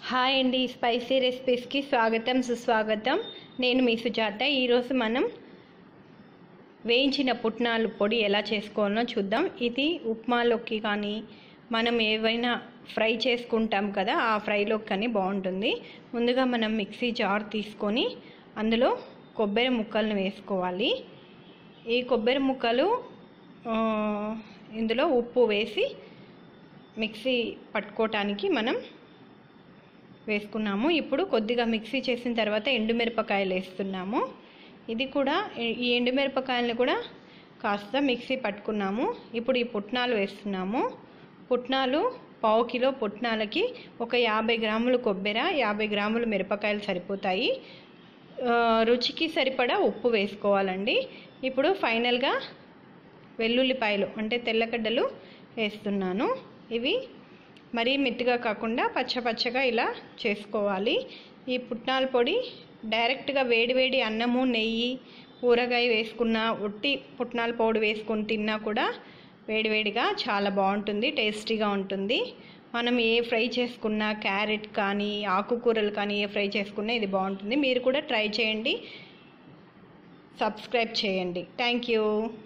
hi అండి spicy రెసిపీస్కి స్వాగతం సుస్వాగతం నేను మీ సుజాత ఈరోజు మనం వేయించిన పుట్నాలు పొడి ఎలా చేసుకోవాలో చూద్దాం ఇది ఉప్మాలోకి కానీ మనం ఏవైనా ఫ్రై చేసుకుంటాం కదా ఆ ఫ్రైలోకి కానీ బాగుంటుంది ముందుగా మనం మిక్సీ జార్ తీసుకొని అందులో కొబ్బరి ముక్కలను వేసుకోవాలి ఈ కొబ్బరి ముక్కలు ఆ, ఇందులో ఉప్పు వేసి మిక్సీ పట్టుకోవటానికి మనం వేసుకున్నాము ఇప్పుడు కొద్దిగా మిక్సీ చేసిన తర్వాత ఎండుమిరపకాయలు వేస్తున్నాము ఇది కూడా ఈ ఎండుమిరపకాయలను కూడా కాస్త మిక్సీ పట్టుకున్నాము ఇప్పుడు ఈ పుట్నాలు వేస్తున్నాము పుట్నాలు పావు కిలో పుట్నాలకి ఒక యాభై గ్రాములు కొబ్బరి యాభై గ్రాములు మిరపకాయలు సరిపోతాయి ఆ, రుచికి సరిపడా ఉప్పు వేసుకోవాలండి ఇప్పుడు ఫైనల్గా వెల్లుల్లిపాయలు అంటే తెల్లగడ్డలు వేస్తున్నాను ఇవి మరీ మెత్తగా కాకుండా పచ్చపచ్చగా ఇలా చేసుకోవాలి ఈ పుట్నాల పొడి డైరెక్ట్గా వేడివేడి అన్నము నెయ్యి ఊరగాయ వేసుకున్న ఉట్టి పుట్నాల పొడి వేసుకొని తిన్నా కూడా వేడివేడిగా చాలా బాగుంటుంది టేస్టీగా ఉంటుంది మనం ఏ ఫ్రై చేసుకున్నా క్యారెట్ కానీ ఆకుకూరలు కానీ ఏ ఫ్రై చేసుకున్నా ఇది బాగుంటుంది మీరు కూడా ట్రై చేయండి సబ్స్క్రైబ్ చేయండి థ్యాంక్ యూ